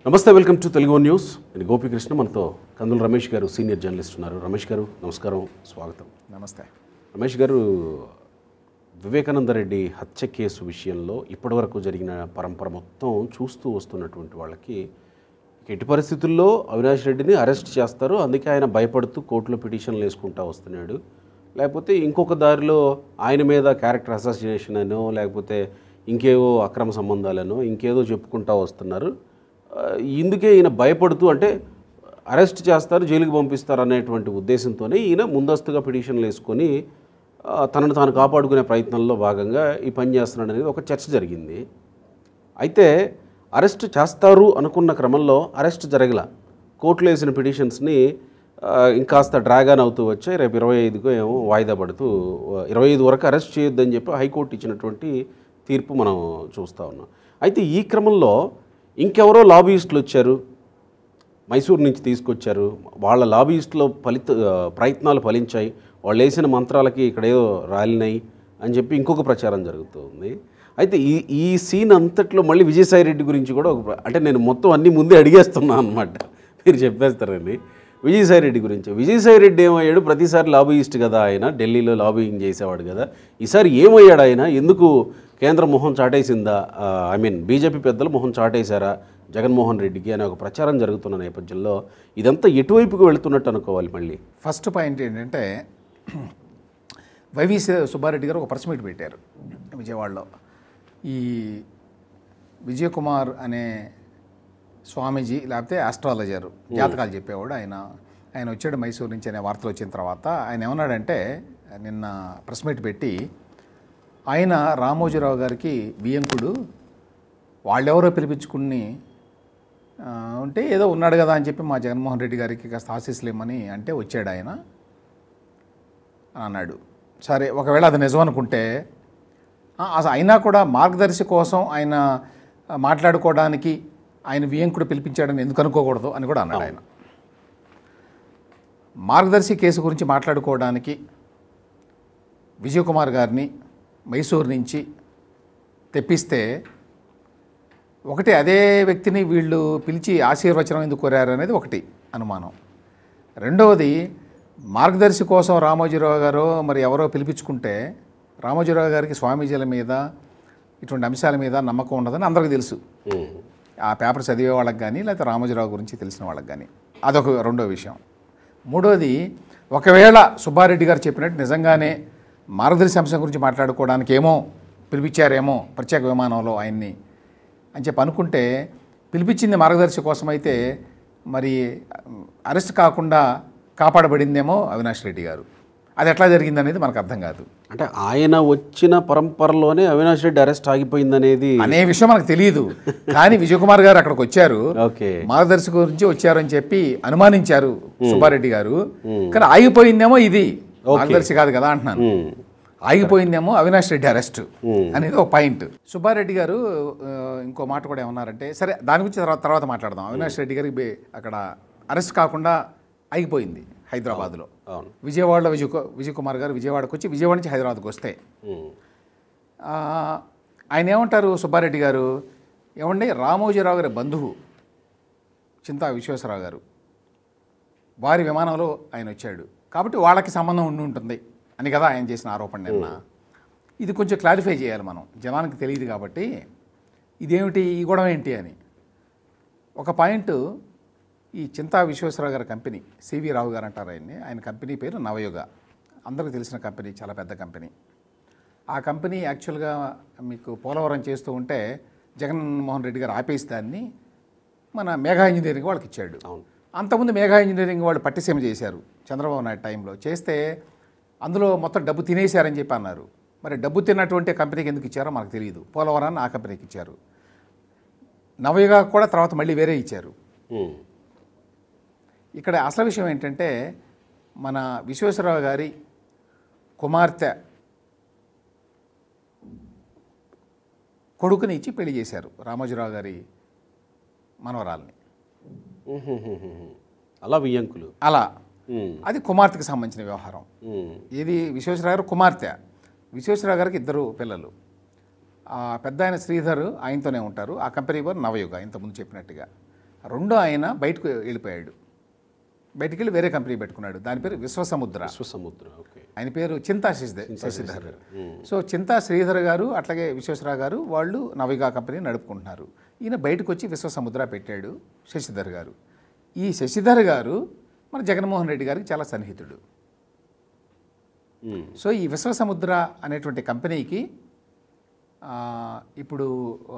నమస్తే welcome to Telugu one news నేను గోపికృష్ణ మనతో కందుల రమేష్ గారు సీనియర్ జర్నలిస్ట్ ఉన్నారు రమేష్ గారు నమస్కారం స్వాగతం నమస్తే రమేష్ గారు వివేకానంద రెడ్డి హత్య కేసు విషయంలో ఇప్పటివరకు జరిగిన పరంపర మొత్తం చూస్తూ వస్తున్నటువంటి వాళ్ళకి ఇక ఎట్టి పరిస్థితుల్లో అవినాష్ రెడ్డిని అరెస్ట్ చేస్తారు అందుకే ఆయన భయపడుతూ కోర్టులో పిటిషన్లు వేసుకుంటా వస్తున్నాడు లేకపోతే ఇంకొక దారిలో ఆయన మీద క్యారెక్టర్ అసాసినేషన్ అనో లేకపోతే ఇంకేవో అక్రమ సంబంధాలనో ఇంకేదో చెప్పుకుంటా వస్తున్నారు ఆ, ఇందుకే ఈయన భయపడుతూ అంటే అరెస్ట్ చేస్తారు జైలుకి పంపిస్తారు అనేటువంటి ఉద్దేశంతోనే ఈయన ముందస్తుగా పిటిషన్లు వేసుకొని ఆ, తనను తాను కాపాడుకునే ప్రయత్నంలో భాగంగా ఈ పని చేస్తున్నాడు అనేది ఒక చర్చ జరిగింది అయితే అరెస్ట్ చేస్తారు అనుకున్న క్రమంలో అరెస్ట్ జరగల కోర్టులో వేసిన పిటిషన్స్ని ఆ, ఇంకాస్త డ్రాగాన్ అవుతూ వచ్చాయి రేపు ఇరవై ఐదుకు ఏమో వాయిదా పడుతూ ఇరవై ఐదు వరకు అరెస్ట్ చేయొద్దని చెప్పి హైకోర్టు ఇచ్చినటువంటి తీర్పు మనం చూస్తూ ఉన్నాం అయితే ఈ క్రమంలో ఇంకెవరో లాబీయిస్టులు వచ్చారు మైసూర్ నుంచి తీసుకొచ్చారు వాళ్ళ లాబీయిస్టులో ఫలిత ఆ, ప్రయత్నాలు ఫలించాయి వాళ్ళు వేసిన మంత్రాలకి ఇక్కడ ఏదో రాలినాయి అని చెప్పి ఇంకొక ప్రచారం జరుగుతుంది అయితే ఈ ఈ సీన్ అంతట్లో మళ్ళీ విజయసాయి రెడ్డి గురించి కూడా ఒక ప్ర- అంటే నేను మొత్తం అన్నీ ముందే అడిగేస్తున్నాను అనమాట మీరు చెప్పేస్తారని విజయసాయి రెడ్డి గురించి విజయసాయి రెడ్డి ఏమయ్యాడు ప్రతిసారి లాబీయిస్ట్ కదా ఆయన ఢిల్లీలో లాబీయింగ్ చేసేవాడు కదా ఈసారి ఏమయ్యాడు ఆయన ఎందుకు కేంద్ర మొహం చాటేసిందా ఐ మీన్ బీజేపీ పెద్దలు మొహం చాటేశారా జగన్మోహన్ రెడ్డికి అనే ఒక ప్రచారం జరుగుతున్న నేపథ్యంలో ఇదంతా ఎటువైపుకు వెళుతున్నట్టు అనుకోవాలి మళ్ళీ ఫస్ట్ పాయింట్ ఏంటంటే వైవి సుబ్బారెడ్డి గారు ఒక ప్రెస్ మీట్ పెట్టారు విజయవాడలో ఈ విజయకుమార్ అనే స్వామీజీ లేకపోతే ఆస్ట్రాలజర్ జాతకాలు చెప్పేవాడు ఆయన ఆయన వచ్చాడు మైసూరు నుంచి అనే వార్తలు వచ్చిన తర్వాత ఆయన ఏమన్నాడంటే నిన్న ప్రెస్ మీట్ పెట్టి ఆయన రామోజీరావు గారికి బియ్యంకుడు వాళ్ళెవరో పిలిపించుకుని ఆ, ఉంటే ఏదో ఉన్నాడు కదా అని చెప్పి మా జగన్మోహన్ రెడ్డి గారికి కాస్త ఆశీస్సులు ఇమ్మని అంటే వచ్చాడు ఆయన అని అన్నాడు సరే ఒకవేళ అది నిజం అనుకుంటే ఆ, అసలు అయినా కూడా మార్గదర్శి కోసం ఆయన ఆ, మాట్లాడుకోవడానికి ఆయన వియంకుడు పిలిపించాడని ఎందుకు అనుకోకూడదు అని కూడా అన్నాడు ఆయన మార్గదర్శి కేసు గురించి మాట్లాడుకోవడానికి విజయకుమార్ గారిని మైసూరు నుంచి తెప్పిస్తే ఒకటి అదే వ్యక్తిని వీళ్ళు పిలిచి ఆశీర్వచనం ఎందుకు కోరారు అనేది ఒకటి అనుమానం రెండవది మార్గదర్శి కోసం రామోజీరావు గారు మరి ఎవరో పిలిపించుకుంటే రామోజీరావు గారికి స్వామీజీల మీద ఇటువంటి అంశాల మీద నమ్మకం ఉండదని అందరికీ తెలుసు ఆ పేపర్ చదివే వాళ్ళకి కానీ లేకపోతే రామోజీరావు గురించి తెలిసిన వాళ్ళకి కానీ అదొక రెండో విషయం మూడోది ఒకవేళ సుబ్బారెడ్డి గారు చెప్పినట్టు నిజంగానే మార్గదర్శి అంశం గురించి మాట్లాడుకోవడానికి ఏమో పిలిపించారేమో ప్రత్యేక విమానంలో ఆయన్ని అని చెప్పి అనుకుంటే పిలిపించింది మార్గదర్శి కోసమైతే మరి అరెస్ట్ కాకుండా కాపాడబడిందేమో అవినాష్ రెడ్డి గారు అది ఎట్లా జరిగింది అనేది మనకు అర్థం కాదు అంటే ఆయన వచ్చిన పరంపరలోనే అవినాష్ రెడ్డి అరెస్ట్ ఆగిపోయిందనేది అనే విషయం మనకు తెలియదు కానీ విజయకుమార్ గారు అక్కడికి వచ్చారు ఓకే మార్గదర్శి గురించి వచ్చారని చెప్పి అనుమానించారు సుబ్బారెడ్డి గారు కానీ ఆగిపోయిందేమో ఇది మార్గదర్శి కాదు కదా అంటున్నాను ఉమ్. ఆగిపోయిందేమో అవినాష్ రెడ్డి అరెస్ట్ అనేది ఒక పాయింట్ సుబ్బారెడ్డి గారు ఆ, ఇంకో మాట కూడా ఏమన్నారంటే సరే దాని గురించి తర్వాత తర్వాత మాట్లాడదాం అవినాష్ రెడ్డి గారికి బే- అక్కడ అరెస్ట్ కాకుండా ఆగిపోయింది హైదరాబాద్లో అవును విజయవాడలో విజయ్ విజయ్ కుమార్ గారు విజయవాడకు వచ్చి విజయవాడ నుంచి హైదరాబాద్కి వస్తే ఉమ్. ఆ, ఆయన ఏమంటారు సుబ్బారెడ్డి గారు ఏమండి రామోజీరావు గారి బంధువు చింతా విశ్వేశ్వరరావు గారు వారి విమానంలో ఆయన వచ్చాడు కాబట్టి వాళ్ళకి సంబంధం ఉండి ఉంటుంది అని కదా ఆయన చేసిన ఆరోపణ నిన్న ఇది కొంచెం క్లారిఫై చేయాలి మనం జనానికి తెలియదు కాబట్టి ఇదేమిటి ఈ గొడవ ఏంటి అని ఒక పాయింట్ ఈ చింతా విశ్వేశ్వరరావు గారి కంపెనీ సివి రావు గారు అంటారు ఆయన్ని ఆయన కంపెనీ పేరు నవయుగ అందరికీ తెలిసిన కంపెనీ చాలా పెద్ద కంపెనీ ఆ కంపెనీ యాక్చువల్గా మీకు పోలవరం చేస్తూ ఉంటే జగన్మోహన్ రెడ్డి గారు ఆపేసి దాన్ని మన మేఘా ఇంజనీరింగ్ వాళ్ళకి ఇచ్చాడు అవును అంతకుముందు మేఘా ఇంజనీరింగ్ వాళ్ళు పట్టిసీమ చేశారు చంద్రబాబు నాయుడు టైంలో చేస్తే అందులో మొత్తం డబ్బు తినేశారని చెప్పి అన్నారు మరి డబ్బు తిన్నటువంటి కంపెనీకి ఎందుకు ఇచ్చారో మనకు తెలియదు పోలవరాన్ని ఆ కంపెనీకి ఇచ్చారు నవయుగా కూడా తర్వాత మళ్ళీ వేరే ఇచ్చారు ఉమ్. ఇక్కడ అసలు విషయం ఏంటంటే మన విశ్వేశ్వరరావు గారి కుమార్తె కొడుకుని ఇచ్చి పెళ్లి చేశారు రామోజీరావు గారి మనవరాల్ని ఉహుహుహుహు. అలా వియ్యంకులు అలా ఉమ్. అది కుమార్తెకి సంబంధించిన వ్యవహారం ఉమ్. ఇది విశ్వేశ్వరరావు గారు కుమార్తె విశ్వేశ్వరరావు గారికి ఇద్దరు పిల్లలు ఆ పెద్ద ఆయన శ్రీధర్ ఆయనతోనే ఉంటారు ఆ కంపెనీ వారు నవయుగ ఇంతకుముందు చెప్పినట్టుగా రెండో ఆయన బయటకు వెళ్ళిపోయాడు బయటికి వెళ్ళి వేరే కంపెనీ పెట్టుకున్నాడు దాని పేరు విశ్వసముద్ర విశ్వసముద్ర ఓకే ఆయన పేరు చింతా శశిధర్ శశిధర్ సో చింతా శ్రీధర్ గారు అట్లాగే విశ్వేశ్వరరావు గారు వాళ్ళు నవిగా కంపెనీ నడుపుకుంటున్నారు ఈయన బయటకు వచ్చి విశ్వసముద్ర పెట్టాడు శశిధర్ గారు ఈ శశిధర్ గారు మన జగన్మోహన్ రెడ్డి గారికి చాలా సన్నిహితుడు ఉమ్. సో ఈ విశ్వసముద్ర అనేటువంటి కంపెనీకి ఆ, ఇప్పుడు ఆ,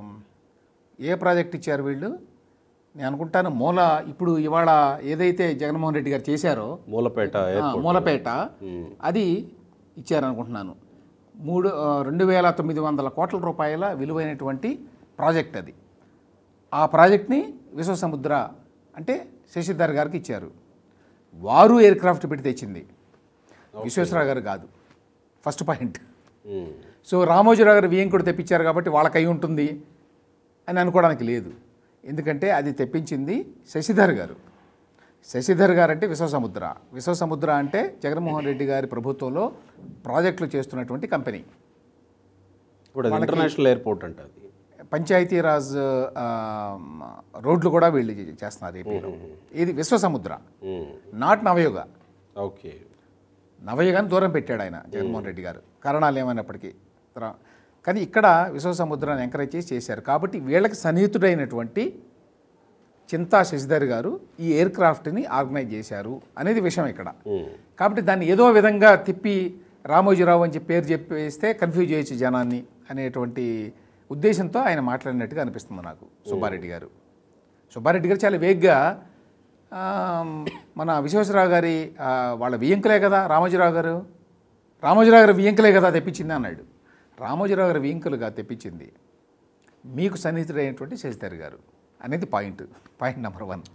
ఏ ప్రాజెక్ట్ ఇచ్చారు వీళ్ళు నేను అనుకుంటాను మూల ఇప్పుడు ఇవాళ ఏదైతే జగన్మోహన్ రెడ్డి గారు చేశారో మూలపేట ఆ, ఎయిర్పోర్ట్ మూలపేట అది ఇచ్చారనుకుంటున్నాను మూడు ఆ, రెండు వేల తొమ్మిది వందల కోట్ల రూపాయల విలువైనటువంటి ప్రాజెక్ట్ అది ఆ ప్రాజెక్ట్ని విశ్వసముద్ర అంటే శశిధర్ గారికి ఇచ్చారు వారు ఎయిర్ క్రాఫ్ట్ పెట్టి తెచ్చింది విశ్వేశ్వరరావు గారు కాదు ఫస్ట్ పాయింట్ ఉమ్. సో రామోజీరావు గారు వియంకుడు తెప్పించారు కాబట్టి వాళ్ళకి అయి ఉంటుంది అని అనుకోవడానికి లేదు ఎందుకంటే అది తెప్పించింది శశిధర్ గారు శశిధర్ గారు అంటే విశ్వసముద్ర విశ్వసముద్ర అంటే జగన్మోహన్ రెడ్డి గారి ప్రభుత్వంలో ప్రాజెక్టులు చేస్తున్నటువంటి కంపెనీ ఇప్పుడు అది ఇంటర్నేషనల్ ఎయిర్పోర్ట్ అంట అది పంచాయతీరాజ్ ఆ, రోడ్లు కూడా వీళ్ళు చేస్తున్నారు ఏపీలో ఇది విశ్వసముద్ర ఉమ్. నాట్ నవయుగ ఓకే నవయుగాన్ని దూరం పెట్టాడు ఆయన జగన్మోహన్ రెడ్డి గారు కారణాలు ఏమైనప్పటికీ తర- కానీ ఇక్కడ విశ్వసముద్రాన్ని ఎంకరేజ్ చేసి చేశారు కాబట్టి వీళ్ళకి సన్నిహితుడైనటువంటి చింతా శశిధర్ గారు ఈ ఎయిర్ క్రాఫ్ట్ని ఆర్గనైజ్ చేశారు అనేది విషయం ఇక్కడ ఉమ్. కాబట్టి దాన్ని ఏదో విధంగా తిప్పి రామోజీరావు అని చెప్పి పేరు చెప్పేస్తే కన్ఫ్యూజ్ చేయొచ్చు జనాన్ని అనేటువంటి ఉద్దేశంతో ఆయన మాట్లాడినట్టుగా అనిపిస్తుంది నాకు సుబ్బారెడ్డి గారు సుబ్బారెడ్డి గారు చాలా వేగ్గా ఆ, మన విశ్వేశ్వరరావు గారి ఆ, వాళ్ళ వియంకులే కదా రామోజీరావు గారు రామోజీరావు గారు వియంకులే కదా తెప్పించింది అన్నాడు రామోజీరావు గారు వియంకులుగా తెప్పించింది మీకు సన్నిహితుడైనటువంటి శశిధర్ గారు అనేది పాయింట్ పాయింట్ నెంబర్ వన్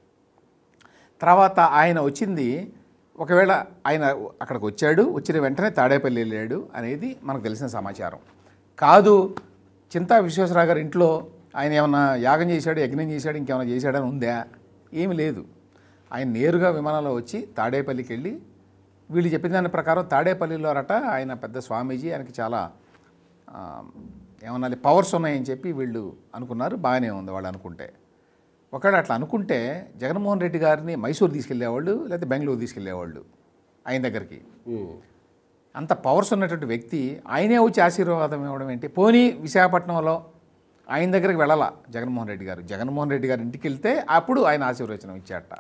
తర్వాత ఆయన వచ్చింది ఒకవేళ ఆయన అక్కడికి వచ్చాడు వచ్చిన వెంటనే తాడేపల్లి వెళ్ళాడు అనేది మనకు తెలిసిన సమాచారం కాదు చింతా విశ్వేశ్వరరావు గారి ఇంట్లో ఆయన ఏమన్నా యాగం చేశాడు యజ్ఞం చేశాడు ఇంకేమైనా చేశాడని ఉందా ఏమీ లేదు ఆయన నేరుగా విమానంలో వచ్చి తాడేపల్లికి వెళ్ళి వీళ్ళు చెప్పిన దాని ప్రకారం తాడేపల్లిలో అట ఆయన పెద్ద స్వామీజీ ఆయనకి చాలా ఆ, ఏమన్నా పవర్స్ ఉన్నాయని చెప్పి వీళ్ళు అనుకున్నారు బాగానే ఉంది వాళ్ళు అనుకుంటే ఒకవేళ అట్లా అనుకుంటే జగన్మోహన్ రెడ్డి గారిని మైసూరు తీసుకెళ్లేవాళ్ళు లేకపోతే బెంగళూరు తీసుకెళ్లేవాళ్ళు ఆయన దగ్గరికి ఉమ్. అంత పవర్స్ ఉన్నటువంటి వ్యక్తి ఆయనే వచ్చి ఆశీర్వాదం ఇవ్వడం ఏంటి పోనీ విశాఖపట్నంలో ఆయన దగ్గరికి వెళ్ళాల జగన్మోహన్ రెడ్డి గారు జగన్మోహన్ రెడ్డి గారి ఇంటికి వెళ్తే అప్పుడు ఆయన ఆశీర్వచనం ఇచ్చాట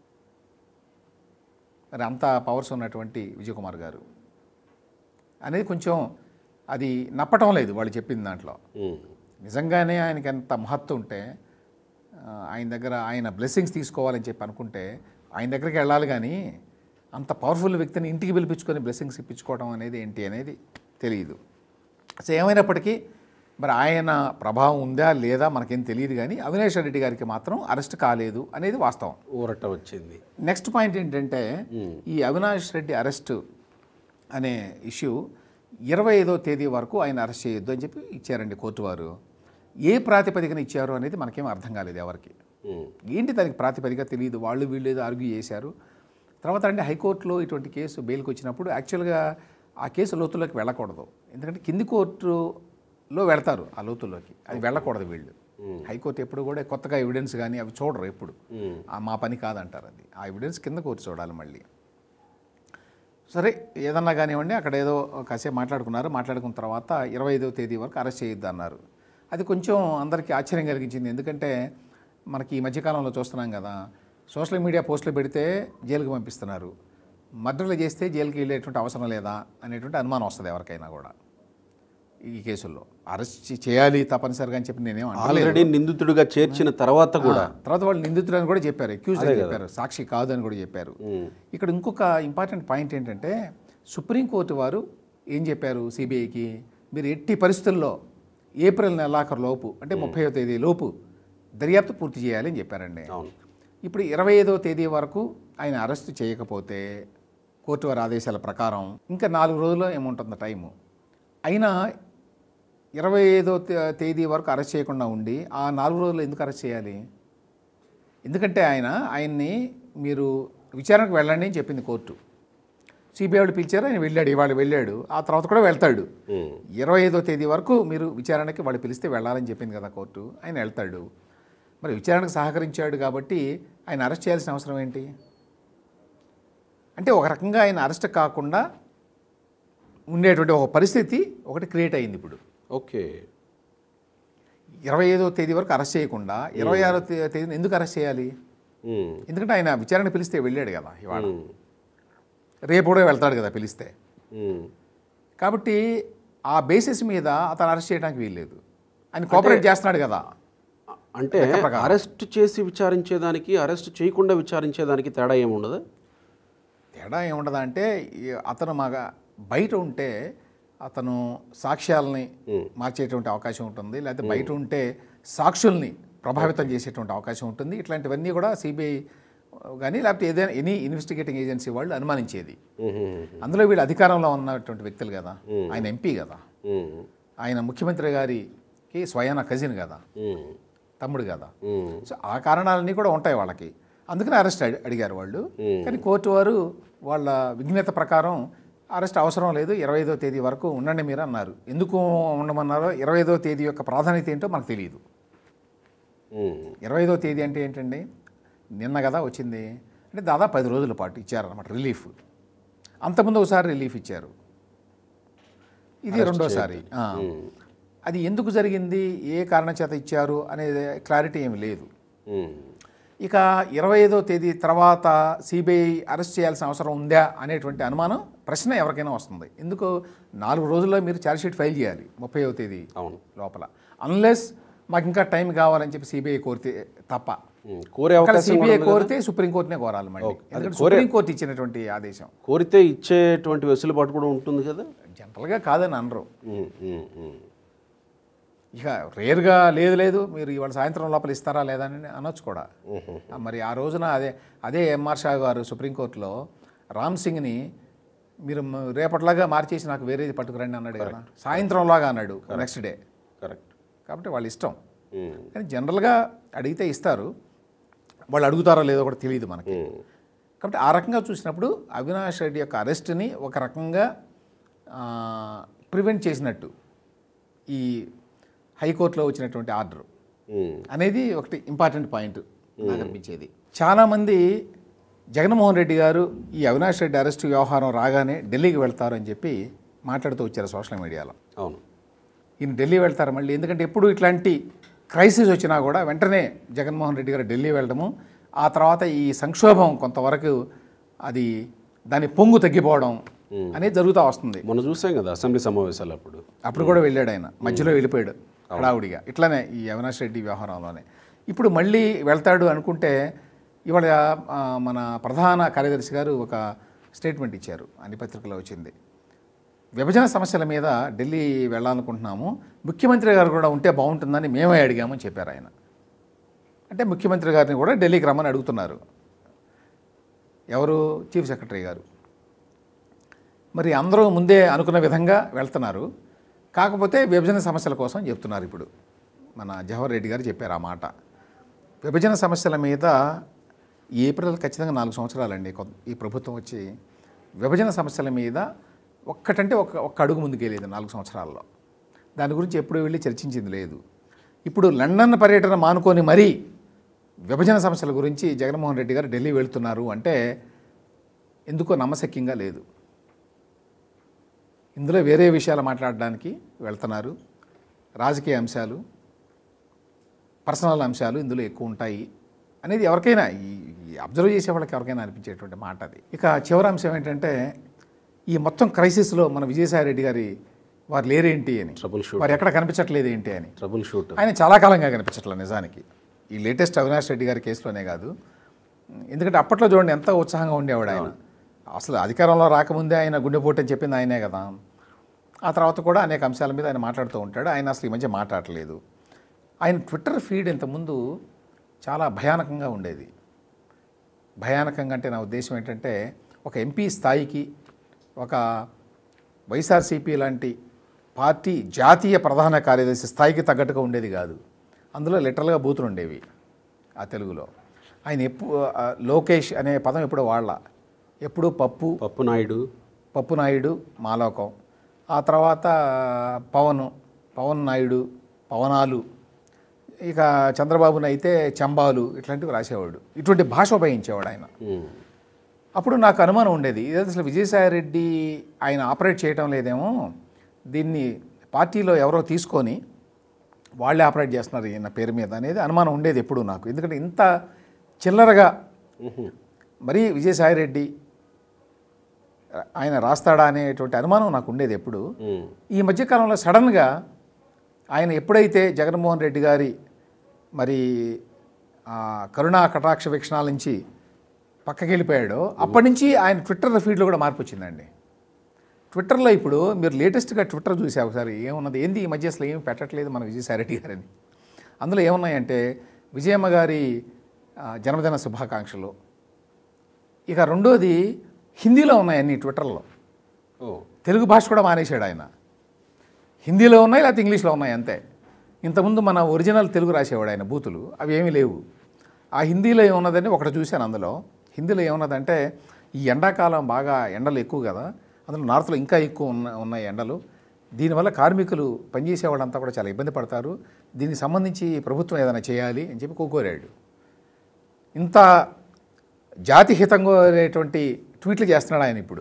మరి అంత పవర్స్ ఉన్నటువంటి విజయకుమార్ గారు అనేది కొంచెం అది నప్పటం లేదు వాళ్ళు చెప్పిన దాంట్లో ఉమ్. నిజంగానే ఆయనకి ఎంత మహత్వం ఉంటే ఆ, ఆయన దగ్గర ఆయన బ్లెస్సింగ్స్ తీసుకోవాలని చెప్పి అనుకుంటే ఆయన దగ్గరికి వెళ్ళాలి కానీ అంత పవర్ఫుల్ వ్యక్తిని ఇంటికి పిలిపించుకొని బ్లెస్సింగ్స్ ఇప్పించుకోవడం అనేది ఏంటి అనేది తెలియదు సో ఏమైనప్పటికీ మరి ఆయన ప్రభావం ఉందా లేదా మనకేం తెలియదు కానీ అవినాష్ రెడ్డి గారికి మాత్రం అరెస్ట్ కాలేదు అనేది వాస్తవం ఊరట వచ్చింది నెక్స్ట్ పాయింట్ ఏంటంటే ఈ అవినాష్ రెడ్డి అరెస్ట్ అనే ఇష్యూ ఇరవై ఐదో తేదీ వరకు ఆయన అరెస్ట్ చేయొద్దు అని చెప్పి ఇచ్చారండి కోర్టు వారు ఏ ప్రాతిపదికన ఇచ్చారు అనేది మనకేం అర్థం కాలేదు ఎవరికి ఉమ్. ఏంటి దానికి ప్రాతిపదిక తెలియదు వాళ్ళు వీళ్ళు ఏదో ఆర్గ్యూ చేశారు తర్వాత అంటే హైకోర్టులో ఇటువంటి కేసు బెయిల్కి వచ్చినప్పుడు యాక్చువల్గా ఆ కేసు లోతుల్లోకి వెళ్ళకూడదు ఎందుకంటే కింది కోర్టులో వెళ్తారు ఆ లోతుల్లోకి అది వెళ్ళకూడదు వీళ్ళు హైకోర్టు ఎప్పుడు కూడా కొత్తగా ఎవిడెన్స్ కానీ అవి చూడరు ఎప్పుడు ఉమ్. ఆ మా పని కాదంటారు అది ఆ ఎవిడెన్స్ కింద కోర్టు చూడాలి మళ్ళీ సరే ఏదన్నా కానివ్వండి అక్కడ ఏదో కాసేపు మాట్లాడుకున్నారు మాట్లాడుకున్న తర్వాత ఇరవై ఐదవ తేదీ వరకు అరెస్ట్ చేయొద్దు అన్నారు అది కొంచెం అందరికీ ఆశ్చర్యం కలిగించింది ఎందుకంటే మనకి ఈ మధ్యకాలంలో చూస్తున్నాం కదా సోషల్ మీడియా పోస్టులు పెడితే జైలుకి పంపిస్తున్నారు మర్డర్లు చేస్తే జైలుకి వెళ్ళేటువంటి అవసరం లేదా అనేటువంటి అనుమానం వస్తుంది ఎవరికైనా కూడా ఈ కేసుల్లో అరెస్ట్ చేయాలి తప్పనిసరిగా అని చెప్పి నేనేం అనలేదు. ఆల్రెడీ నిందితుడిగా చేర్చిన తర్వాత కూడా తర్వాత వాళ్ళు నిందితులని కూడా చెప్పారు అక్యూజ్ అని చెప్పారు సాక్షి కాదు అని కూడా చెప్పారు ఉమ్. ఇక్కడ ఇంకొక ఇంపార్టెంట్ పాయింట్ ఏంటంటే సుప్రీంకోర్టు వారు ఏం చెప్పారు సిబిఐకి మీరు ఎట్టి పరిస్థితుల్లో ఏప్రిల్ నెలాఖరు లోపు అంటే ముప్పైవ తేదీ లోపు దర్యాప్తు పూర్తి చేయాలి అని చెప్పారండి అవును ఇప్పుడు ఇరవై ఐదో తేదీ వరకు ఆయన అరెస్ట్ చేయకపోతే కోర్టు వారి ఆదేశాల ప్రకారం ఇంకా నాలుగు రోజుల్లో ఏముంటుంది టైము అయినా ఇరవై ఐదో తే- తేదీ వరకు అరెస్ట్ చేయకుండా ఉండి ఆ నాలుగు రోజులు ఎందుకు అరెస్ట్ చేయాలి ఎందుకంటే ఆయన ఆయన్ని మీరు విచారణకు వెళ్ళండి అని చెప్పింది కోర్టు సిబిఐ వాళ్ళు పిలిచారు ఆయన వెళ్ళాడు ఇవాళ వెళ్ళాడు ఆ తర్వాత కూడా వెళ్తాడు ఉమ్. ఇరవై ఐదో తేదీ వరకు మీరు విచారణకి వాళ్ళు పిలిస్తే వెళ్ళాలని చెప్పింది కదా కోర్టు ఆయన వెళ్తాడు మరి విచారణకు సహకరించాడు కాబట్టి ఆయన అరెస్ట్ చేయాల్సిన అవసరం ఏంటి అంటే ఒక రకంగా ఆయన అరెస్ట్ కాకుండా ఉండేటువంటి ఒక పరిస్థితి ఒకటి క్రియేట్ అయింది ఇప్పుడు ఓకే ఇరవై ఐదో తేదీ వరకు అరెస్ట్ చేయకుండా ఇరవై ఆరో తే- తేదీన ఎందుకు అరెస్ట్ చేయాలి ఉమ్, ఎందుకంటే ఆయన విచారణ పిలిస్తే వెళ్ళాడు కదా ఇవాళ ఉమ్, రేపు కూడా వెళ్తాడు కదా పిలిస్తే ఉమ్. కాబట్టి ఆ బేసిస్ మీద అతను అరెస్ట్ చేయడానికి వీల్లేదు ఆయన కోఆపరేట్ చేస్తున్నాడు కదా అంటే అరెస్ట్ చేసి విచారించేదానికి అరెస్ట్ చేయకుండా విచారించేదానికి తేడా ఏముండదు తేడా ఏముండదు అంటే ఈ అతను మాగా బయట ఉంటే అతను సాక్ష్యాలని మార్చేటువంటి అవకాశం ఉంటుంది లేకపోతే బయట ఉంటే సాక్షుల్ని ప్రభావితం చేసేటువంటి అవకాశం ఉంటుంది ఇట్లాంటివన్నీ కూడా సిబిఐ కానీ లేకపోతే ఏదైనా ఎనీ ఇన్వెస్టిగేటింగ్ ఏజెన్సీ వాళ్ళు అనుమానించేది అందులో వీళ్ళు అధికారంలో ఉన్నటువంటి వ్యక్తులు కదా ఆయన ఎంపీ కదా ఉమ్, ఆయన ముఖ్యమంత్రి గారికి స్వయాన కజిన్ కదా ఉమ్, తమ్ముడు కదా ఉమ్, సో ఆ కారణాలన్నీ కూడా ఉంటాయి వాళ్ళకి అందుకని అరెస్ట్ అడి- అడిగారు వాళ్ళు కానీ కోర్టు వారు వాళ్ళ విజ్ఞత ప్రకారం అరెస్ట్ అవసరం లేదు ఇరవై ఐదో తేదీ వరకు ఉండండి మీరు అన్నారు ఎందుకు ఉండమన్నారో ఇరవై ఐదో తేదీ యొక్క ప్రాధాన్యత ఏంటో మనకు తెలియదు ఉమ్, ఇరవై ఐదో తేదీ అంటే ఏంటండి నిన్న కదా వచ్చింది అంటే దాదాపు పది రోజుల పాటు ఇచ్చారన్నమాట రిలీఫ్ అంతకుముందు ఒకసారి రిలీఫ్ ఇచ్చారు ఇది రెండోసారి ఆ. అది ఎందుకు జరిగింది ఏ కారణం చేత ఇచ్చారు అనేది క్లారిటీ ఏమి లేదు ఉమ్, ఇక ఇరవై ఐదో తేదీ తర్వాత సిబిఐ అరెస్ట్ చేయాల్సిన అవసరం ఉందా అనేటువంటి అనుమానం ప్రశ్న ఎవరికైనా వస్తుంది ఎందుకు నాలుగు రోజుల్లో మీరు ఛార్జ్షీట్ ఫైల్ చేయాలి ముప్పైవ తేదీ అవును లోపల అన్లెస్ మాకు ఇంకా టైం కావాలని చెప్పి సిబిఐ కోరితే తప్ప ఉమ్, కోరే అక్కడ అవకాశం కూడా సిబిఐ ఉండదు కదా? కోరితే సుప్రీంకోర్టునే కోరాలి మళ్ళీ ఓకే. ఎందుకంటే కోరే- సుప్రీంకోర్టు ఇచ్చినటువంటి ఆదేశం కోరితే ఇచ్చేటువంటి వెసులుబాటు కూడా ఉంటుంది కదా జనరల్గా కాదని అనరు ఉమ్, ఉమ్, ఉమ్. ఇక రేర్గా లేదు లేదు మీరు ఇవాళ సాయంత్రం లోపల ఇస్తారా లేదా అని అనొచ్చు కూడా ఉహు. ఆ మరి ఆ రోజున అదే అదే ఎంఆర్ షా గారు సుప్రీంకోర్టులో రామ్ సింగ్ని మీరు మ- రేపటిలాగా మార్చేసి నాకు వేరేది పట్టుకురండి అన్నాడు కదా సాయంత్రంలాగా అన్నాడు నెక్స్ట్ డే కరెక్ట్ కాబట్టి వాళ్ళ ఇష్టం ఉమ్, కానీ జనరల్గా అడిగితే ఇస్తారు వాళ్ళు అడుగుతారో లేదో కూడా తెలియదు మనకి ఉమ్, కాబట్టి ఆ రకంగా చూసినప్పుడు అవినాష్ రెడ్డి యొక్క అరెస్ట్ని ఒక రకంగా ప్రివెంట్ చేసినట్టు ఈ హైకోర్టులో వచ్చినటువంటి ఆర్డర్ ఉమ్, అనేది ఒకటి ఇంపార్టెంట్ పాయింట్ నాకు అనిపించేది చాలామంది జగన్మోహన్ రెడ్డి గారు ఈ అవినాష్ రెడ్డి అరెస్ట్ వ్యవహారం రాగానే ఢిల్లీకి వెళ్తారు అని చెప్పి మాట్లాడుతూ వచ్చారు సోషల్ మీడియాలో అవును ఈయన ఢిల్లీ వెళ్తారు మళ్ళీ ఎందుకంటే ఎప్పుడు ఇట్లాంటి క్రైసిస్ వచ్చినా కూడా వెంటనే జగన్మోహన్ రెడ్డి గారు ఢిల్లీ వెళ్ళడము ఆ తర్వాత ఈ సంక్షోభం కొంతవరకు అది దాని పొంగు తగ్గిపోవడం అనేది జరుగుతూ వస్తుంది మొన్న చూసాం కదా అసెంబ్లీ సమావేశాలు అప్పుడు అప్పుడు కూడా వెళ్ళాడు ఆయన మధ్యలో వెళ్ళిపోయాడు హడావుడిగా ఇట్లానే ఈ అవినాష్ రెడ్డి వ్యవహారంలోనే ఇప్పుడు మళ్ళీ వెళ్తాడు అనుకుంటే ఇవాళ ఆ, మన ప్రధాన కార్యదర్శి గారు ఒక స్టేట్మెంట్ ఇచ్చారు అన్ని పత్రికలో వచ్చింది విభజన సమస్యల మీద ఢిల్లీ వెళ్ళాలనుకుంటున్నాము ముఖ్యమంత్రి గారు కూడా ఉంటే బాగుంటుందని మేమే అడిగామని చెప్పారు ఆయన అంటే ముఖ్యమంత్రి గారిని కూడా ఢిల్లీకి రమ్మని అడుగుతున్నారు ఎవరు చీఫ్ సెక్రటరీ గారు మరి అందరూ ముందే అనుకున్న విధంగా వెళ్తున్నారు కాకపోతే విభజన సమస్యల కోసం చెప్తున్నారు ఇప్పుడు మన జవహర్ రెడ్డి గారు చెప్పారు ఆ మాట విభజన సమస్యల మీద ఈ ఏప్రిల్ ఖచ్చితంగా నాలుగు సంవత్సరాలండి కొ- ఈ ప్రభుత్వం వచ్చి విభజన సమస్యల మీద ఒక్కటంటే ఒక్క ఒక్క అడుగు ముందుకెళ్ళేది నాలుగు సంవత్సరాల్లో దాని గురించి ఎప్పుడు వెళ్ళి చర్చించింది లేదు ఇప్పుడు లండన్ పర్యటన మానుకొని మరీ విభజన సమస్యల గురించి జగన్మోహన్ రెడ్డి గారు ఢిల్లీ వెళ్తున్నారు అంటే ఎందుకో నమ్మశక్యంగా లేదు ఇందులో వేరే విషయాలు మాట్లాడడానికి వెళ్తున్నారు రాజకీయ అంశాలు పర్సనల్ అంశాలు ఇందులో ఎక్కువ ఉంటాయి అనేది ఎవరికైనా ఈ ఈ అబ్జర్వ్ చేసే వాళ్ళకి ఎవరికైనా అనిపించేటువంటి మాట అది ఇక చివరి అంశం ఏంటంటే ఈ మొత్తం క్రైసిస్లో మన విజయసాయి రెడ్డి గారి వారు లేరేంటి అని ట్రబుల్ షూట్ వారు ఎక్కడ కనిపించట్లేదు ఏంటి అని ట్రబుల్ షూట్ ఆయన చాలా కాలంగా కనిపించట్లేదు నిజానికి ఈ లేటెస్ట్ అవినాష్ రెడ్డి గారి కేసులోనే కాదు ఎందుకంటే అప్పట్లో చూడండి ఎంత ఉత్సాహంగా ఉండేవాడు ఆయన అసలు అధికారంలో రాకముందే ఆయన గుండెపోటు అని చెప్పింది ఆయనే కదా ఆ తర్వాత కూడా అనేక అంశాల మీద ఆయన మాట్లాడుతూ ఉంటాడు ఆయన అసలు ఈ మధ్య మాట్లాడట్లేదు ఆయన ట్విట్టర్ ఫీడ్ ఇంతకుముందు చాలా భయానకంగా ఉండేది భయానకంగా అంటే నా ఉద్దేశం ఏంటంటే ఒక ఎంపీ స్థాయికి ఒక వైఎస్ఆర్సీపీ లాంటి పార్టీ జాతీయ ప్రధాన కార్యదర్శి స్థాయికి తగ్గట్టుగా ఉండేది కాదు అందులో లిటరల్గా బూతులు ఉండేవి ఆ తెలుగులో ఆయన ఎప్పుడు లోకేష్ అనే పదం ఎప్పుడు వాళ్ళ ఎప్పుడు పప్పు పప్పు నాయుడు పప్పు నాయుడు మాలోకం ఆ తర్వాత పవన్ పవన్ నాయుడు పవనాలు ఇక చంద్రబాబుని అయితే చంబాలు ఇట్లాంటివి రాసేవాడు ఇటువంటి భాష ఉపయోగించేవాడు ఆయన ఉమ్. అప్పుడు నాకు అనుమానం ఉండేది ఇది అసలు విజయసాయిరెడ్డి ఆయన ఆపరేట్ చేయటం లేదేమో దీన్ని పార్టీలో ఎవరో తీసుకొని వాళ్ళే ఆపరేట్ చేస్తున్నారు ఈయన పేరు మీద అనేది అనుమానం ఉండేది ఎప్పుడు నాకు ఎందుకంటే ఇంత చిల్లరగా ఉహు. మరీ విజయసాయిరెడ్డి ఆయన రాస్తాడా అనేటువంటి అనుమానం నాకు ఉండేది ఎప్పుడు ఉమ్. ఈ మధ్యకాలంలో సడన్గా ఆయన ఎప్పుడైతే జగన్మోహన్ రెడ్డి గారి మరి ఆ, కరుణా కటాక్ష వీక్షణాల నుంచి పక్కకి వెళ్ళిపోయాడో అప్పటి నుంచి ఆయన ట్విట్టర్ ఫీడ్లో కూడా మార్పు వచ్చిందండి ట్విట్టర్లో ఇప్పుడు మీరు లేటెస్ట్గా ట్విట్టర్ చూసే ఒకసారి ఏమున్నది ఏంది ఈ మధ్య అసలు ఏమి పెట్టట్లేదు మన విజయసాయిరెడ్డి గారని అందులో ఏమున్నాయంటే విజయమ్మ గారి ఆ, జన్మదిన శుభాకాంక్షలు ఇక రెండోది హిందీలో ఉన్నాయి అన్ని ట్విట్టర్లో ఓ తెలుగు భాష కూడా మానేశాడు ఆయన హిందీలో ఉన్నాయి లేకపోతే ఇంగ్లీష్లో ఉన్నాయి అంతే ఇంతకుముందు మన ఒరిజినల్ తెలుగు రాసేవాడు ఆయన బూతులు అవి ఏమీ లేవు ఆ హిందీలో ఏమున్నదని ఒకటి చూశాను అందులో హిందీలో ఏమున్నదంటే ఈ ఎండాకాలం బాగా ఎండలు ఎక్కువ కదా అందులో నార్త్లో ఇంకా ఎక్కువ ఉన్న ఉన్నాయి ఎండలు దీనివల్ల కార్మికులు పనిచేసే వాళ్ళంతా కూడా చాలా ఇబ్బంది పడతారు దీనికి సంబంధించి ప్రభుత్వం ఏదైనా చేయాలి అని చెప్పి కోకోరాడు ఇంత జాతిహితంగా అనేటువంటి ట్వీట్లు చేస్తున్నాడు ఆయన ఇప్పుడు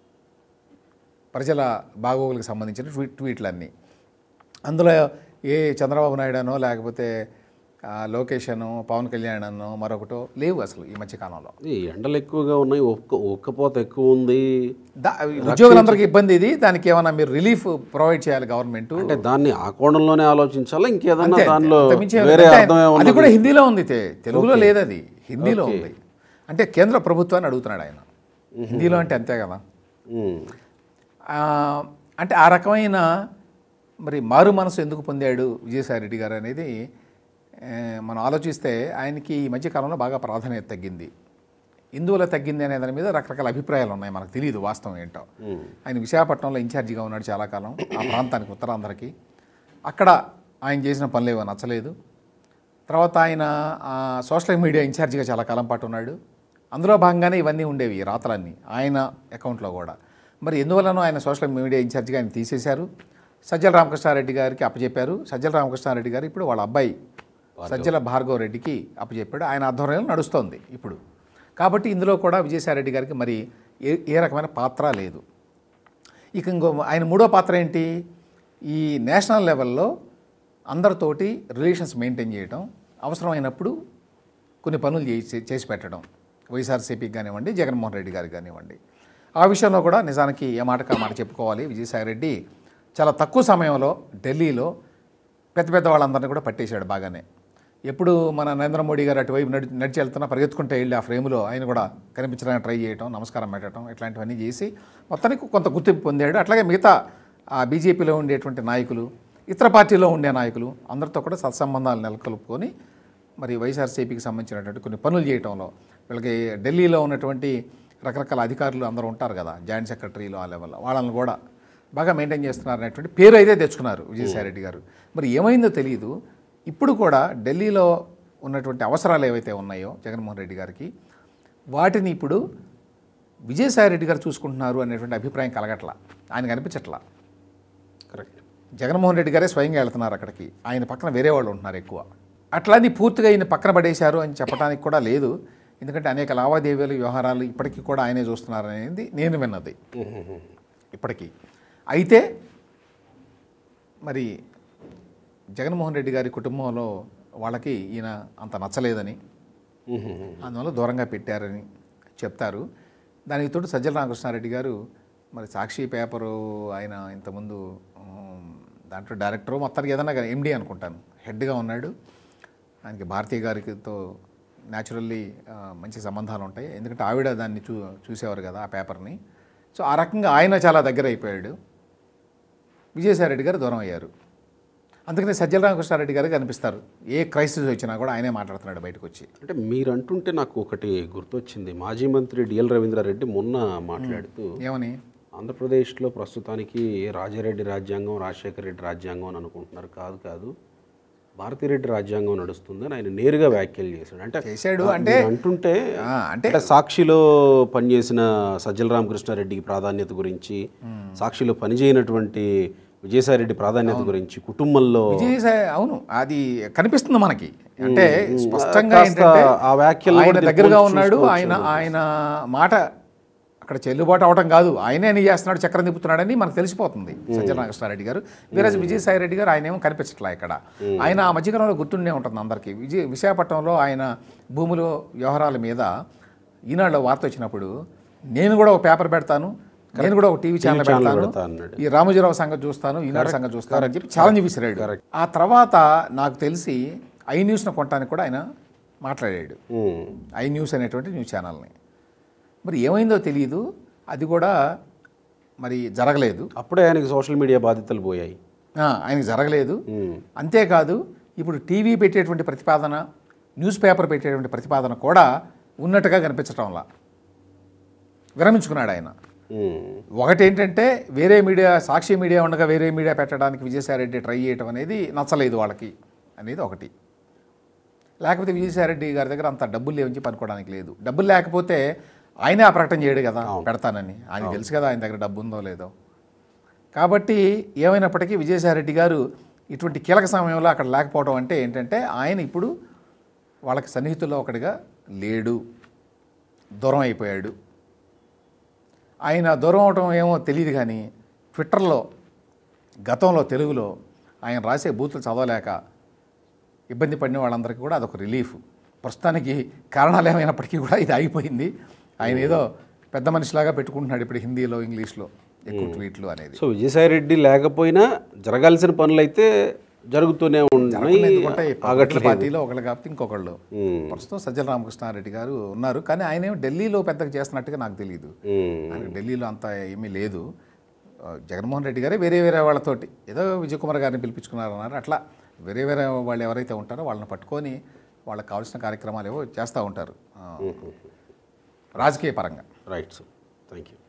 ప్రజల బాగోగులకు సంబంధించిన ట్వీట్ ట్వీట్లన్నీ అందులో ఏ చంద్రబాబు నాయుడు అనో లేకపోతే ఆ, లోకేష్ అనో పవన్ కళ్యాణ్ అనో మరొకటో లేవు అసలు ఈ మధ్యకాలంలో ఈ ఎండలు ఎక్కువగా ఉన్నాయి ఒక్క ఒక్కపోత ఎక్కువ ఉంది దా ఉద్యోగులందరికీ ఇబ్బంది ఇది దానికి ఏమైనా మీరు రిలీఫ్ ప్రొవైడ్ చేయాలి గవర్నమెంట్ అంటే దాన్ని ఆ కోణంలోనే ఆలోచించాలా ఇంకేదన్నా దానిలో అంతమించి ఏం వేరే లేదు. అర్థం అది ఏమన్నా కూడా హిందీలో ఉంది తే. తెలుగులో లేదు అది హిందీలో ఉంది అంటే కేంద్ర ప్రభుత్వాన్ని అడుగుతున్నాడు ఆయన హిందీలో అంటే అంతే కదా ఉమ్. ఆ, అంటే ఆ రకమైన మరి మారు మనసు ఎందుకు పొందాడు విజయసాయి రెడ్డి గారు అనేది ఏ, మనం ఆలోచిస్తే ఆయనకి ఈ మధ్య కాలంలో బాగా ప్రాధాన్యత తగ్గింది ఎందువల్ల తగ్గింది అనే దాని మీద రకరకాల అభిప్రాయాలు ఉన్నాయి మనకు తెలియదు వాస్తవం ఏంటో ఉమ్. ఆయన విశాఖపట్నంలో ఇన్ఛార్జిగా ఉన్నాడు చాలా కాలం ఆ ప్రాంతానికి ఉత్తరాంధ్రకి అక్కడ ఆయన చేసిన పనులు ఏవో నచ్చలేదు తర్వాత ఆయన ఆ, సోషల్ మీడియా ఇన్ఛార్జిగా చాలా కాలం పాటు ఉన్నాడు అందులో భాగంగానే ఇవన్నీ ఉండేవి ఈ రాతలన్నీ ఆయన అకౌంట్లో కూడా మరి ఎందువల్లనో ఆయన సోషల్ మీడియా ఇన్ఛార్జిగా ఆయన తీసేశారు సజ్జల రామకృష్ణారెడ్డి గారికి అప్పచెప్పారు సజ్జల రామకృష్ణారెడ్డి గారు ఇప్పుడు వాళ్ళ అబ్బాయి సజ్జల భార్గవ రెడ్డికి అప్పచెప్పాడు ఆయన ఆధ్వర్యంలో నడుస్తోంది ఇప్పుడు కాబట్టి ఇందులో కూడా విజయసాయిరెడ్డి గారికి మరి ఏ ఏ రకమైన పాత్ర లేదు ఇక ఇంకో ఆయన మూడో పాత్ర ఏంటి ఈ నేషనల్ లెవెల్లో అందరితోటి రిలేషన్స్ మెయింటైన్ చేయడం అవసరమైనప్పుడు కొన్ని పనులు చేసి చేసి పెట్టడం వైఎస్ఆర్సీపీకి కానివ్వండి జగన్మోహన్ రెడ్డి గారికి కానివ్వండి ఆ విషయంలో కూడా నిజానికి ఏ మాటకు ఆ మాట చెప్పుకోవాలి విజయసాయిరెడ్డి చాలా తక్కువ సమయంలో ఢిల్లీలో పెద్ద పెద్ద వాళ్ళందరినీ కూడా పట్టేశాడు బాగానే ఎప్పుడు మన నరేంద్ర మోడీ గారు అటువైపు నడి నడిచి వెళ్తున్నా పరిగెత్తుకుంటే వెళ్ళి ఆ ఫ్రేమ్లో ఆయన కూడా కనిపించడానికి ట్రై చేయటం నమస్కారం పెట్టడం ఇట్లాంటివన్నీ చేసి మొత్తానికి కొంత గుర్తింపు పొందాడు అట్లాగే మిగతా ఆ బీజేపీలో ఉండేటువంటి నాయకులు ఇతర పార్టీలో ఉండే నాయకులు అందరితో కూడా సత్సంబంధాలు నెలకొల్పుకొని మరి వైఎస్ఆర్సీపీకి సంబంధించినటువంటి కొన్ని పనులు చేయటంలో వీళ్ళకి ఢిల్లీలో ఉన్నటువంటి రకరకాల అధికారులు అందరూ ఉంటారు కదా జాయింట్ సెక్రటరీలు ఆ లెవెల్లో వాళ్ళని కూడా బాగా మెయింటైన్ చేస్తున్నారు అనేటువంటి పేరు అయితే తెచ్చుకున్నారు విజయసాయిరెడ్డి గారు మరి ఏమైందో తెలియదు ఇప్పుడు కూడా ఢిల్లీలో ఉన్నటువంటి అవసరాలు ఏవైతే ఉన్నాయో జగన్మోహన్ రెడ్డి గారికి వాటిని ఇప్పుడు విజయసాయిరెడ్డి గారు చూసుకుంటున్నారు అనేటువంటి అభిప్రాయం కలగట్లా ఆయన కనిపించట్లా కరెక్ట్ జగన్మోహన్ రెడ్డి గారే స్వయంగా వెళ్తున్నారు అక్కడికి ఆయన పక్కన వేరే వాళ్ళు ఉంటున్నారు ఎక్కువ అట్లాని పూర్తిగా ఈయన పక్కన పడేశారు అని చెప్పడానికి కూడా లేదు ఎందుకంటే అనేక లావాదేవీలు వ్యవహారాలు ఇప్పటికీ కూడా ఆయనే చూస్తున్నారు అనేది నేను విన్నది ఉహుహు. ఇప్పటికీ అయితే మరి జగన్మోహన్ రెడ్డి గారి కుటుంబంలో వాళ్ళకి ఈయన అంత నచ్చలేదని ఉహుహు. అందువల్ల దూరంగా పెట్టారని చెప్తారు దానికి తోడు సజ్జల రామకృష్ణారెడ్డి గారు మరి సాక్షి పేపరు ఆయన ఇంతకుముందు ఉమ్, దాంట్లో డైరెక్టరు మొత్తానికి ఏదన్నా ఎండి అనుకుంటాను హెడ్గా ఉన్నాడు ఆయనకి భారతీయ గారితో న్యాచురల్లీ మంచి సంబంధాలు ఉంటాయి ఎందుకంటే ఆవిడ దాన్ని చూ చూసేవారు కదా ఆ పేపర్ని సో ఆ రకంగా ఆయన చాలా దగ్గర అయిపోయాడు విజయసాయిరెడ్డి గారు దూరం అయ్యారు అందుకని సజ్జల రామకృష్ణారెడ్డి గారు కనిపిస్తారు ఏ క్రైసిస్ వచ్చినా కూడా ఆయనే మాట్లాడుతున్నాడు బయటకు వచ్చి అంటే మీరు అంటుంటే నాకు ఒకటి గుర్తొచ్చింది మాజీ మంత్రి డిఎల్ రవీంద్రారెడ్డి మొన్న మాట్లాడుతూ ఏమని ఆంధ్రప్రదేశ్లో ప్రస్తుతానికి రాజారెడ్డి రాజ్యాంగం రాజశేఖర రెడ్డి రాజ్యాంగం అని అనుకుంటున్నారు కాదు కాదు భారతిరెడ్డి రాజ్యాంగం నడుస్తుందని ఆయన నేరుగా వ్యాఖ్యలు చేశాడు అంటే చేశాడు ఆ, అంటే మీరు అంటుంటే ఆ, అంటే అంటే సాక్షిలో పనిచేసిన సజ్జల రామకృష్ణారెడ్డికి ప్రాధాన్యత గురించి సాక్షిలో పనిచేయనటువంటి విజయసాయిరెడ్డి ప్రాధాన్యత గురించి కుటుంబంలో విజయసాయి అవును అది కనిపిస్తుంది మనకి అంటే స్పష్టంగా కాస్త ఏంటంటే ఆ వ్యాఖ్యలను ఆయన కూడా దగ్గరగా పోల్చి ఉన్నాడు చూసుకోవచ్చు ఆయన ఆయన మాట అక్కడ చెల్లుబాటు అవడం కాదు ఆయనే అని చేస్తున్నాడు చక్రం తిప్పుతున్నాడని మనకు తెలిసిపోతుంది సత్యనారాయణరెడ్డి గారు వీరాజ్ విజయసాయి రెడ్డి గారు ఆయన ఏమో కనిపించట్లా ఇక్కడ ఆయన ఆ మధ్యకాలంలో గుర్తుండే ఉంటుంది అందరికీ విజయ విశాఖపట్నంలో ఆయన భూములు వ్యవహారాల మీద ఈనాడులో వార్త వచ్చినప్పుడు నేను కూడా ఒక పేపర్ పెడతాను నేను కూడా ఒక టీవీ ఛానల్ ఛానల్ పెడతాను పెడతా అన్నాడు ఈ రామోజీరావు సంగతి చూస్తాను ఈనాడు సంగతి చూస్తాను అని చెప్పి ఛాలెంజ్ విసిరాడు ఆ తర్వాత నాకు తెలిసి ఐ న్యూస్ను కొనడానికి కూడా ఆయన మాట్లాడాడు ఉమ్, ఐ న్యూస్ అనేటువంటి న్యూస్ ఛానల్ని మరి ఏమైందో తెలియదు అది కూడా మరి జరగలేదు అప్పుడే ఆయనకి సోషల్ మీడియా బాధ్యతలు పోయాయి ఆ, ఆయనకి జరగలేదు ఉమ్, అంతేకాదు ఇప్పుడు టీవీ పెట్టేటువంటి ప్రతిపాదన న్యూస్ పేపర్ పెట్టేటువంటి ప్రతిపాదన కూడా ఉన్నట్టుగా కనిపించటంలా విరమించుకున్నాడు ఆయన ఉమ్, ఒకటి ఏంటంటే వేరే మీడియా సాక్షి మీడియా ఉండగా వేరే మీడియా పెట్టడానికి విజయసాయిరెడ్డి ట్రై చేయటం అనేది నచ్చలేదు వాళ్ళకి అనేది ఒకటి లేకపోతే విజయసాయిరెడ్డి గారి దగ్గర అంత డబ్బులు లేవని చెప్పి అనుకోవడానికి లేదు డబ్బులు లేకపోతే ఆయనే ఆ ప్రకటన చేయడు కదా పెడతానని ఆయన తెలుసు కదా ఆయన దగ్గర డబ్బు ఉందో లేదో కాబట్టి ఏమైనప్పటికీ విజయసాయిరెడ్డి గారు ఇటువంటి కీలక సమయంలో అక్కడ లేకపోవడం అంటే ఏంటంటే ఆయన ఇప్పుడు వాళ్ళకి సన్నిహితుల్లో ఒకటిగా లేడు దూరం అయిపోయాడు ఆయన దూరం అవడం ఏమో తెలియదు కానీ ట్విట్టర్లో గతంలో తెలుగులో ఆయన రాసే బూతులు చదవలేక ఇబ్బంది పడిన వాళ్ళందరికీ కూడా అదొక రిలీఫ్ ప్రస్తుతానికి కారణాలు ఏమైనప్పటికీ కూడా ఇది ఆగిపోయింది ఆయన ఏదో పెద్ద మనిషిలాగా పెట్టుకుంటున్నాడు ఇప్పుడు హిందీలో ఇంగ్లీష్లో ఎక్కువ ట్వీట్లు అనేది సో విజయసాయిరెడ్డి లేకపోయినా జరగాల్సిన పనులు అయితే జరుగుతూనే ఉన్నాయి ఎందుకంటే ఒకళ్ళ ఆగట్లేదు పార్టీలో ఒకళ్ళు కాకపోతే ఇంకొకళ్ళు ఉమ్, ప్రస్తుతం సజ్జల రామకృష్ణారెడ్డి గారు ఉన్నారు కానీ ఆయన ఏమో ఢిల్లీలో పెద్దగా చేస్తున్నట్టుగా నాకు తెలియదు ఉమ్, ఆయనకు ఢిల్లీలో అంత ఏమీ లేదు ఆ, జగన్మోహన్ రెడ్డి గారే వేరే వేరే వాళ్ళతోటి ఏదో విజయ్ కుమార్ గారిని పిలిపించుకున్నారన్నారు అట్లా వేరే వేరే వాళ్ళు ఎవరైతే ఉంటారో వాళ్ళని పట్టుకొని వాళ్ళకి కావాల్సిన కార్యక్రమాలు ఏవో చేస్తూ ఉంటారు ఆ, రాజకీయ పరంగా రైట్ సార్ థ్యాంక్ యూ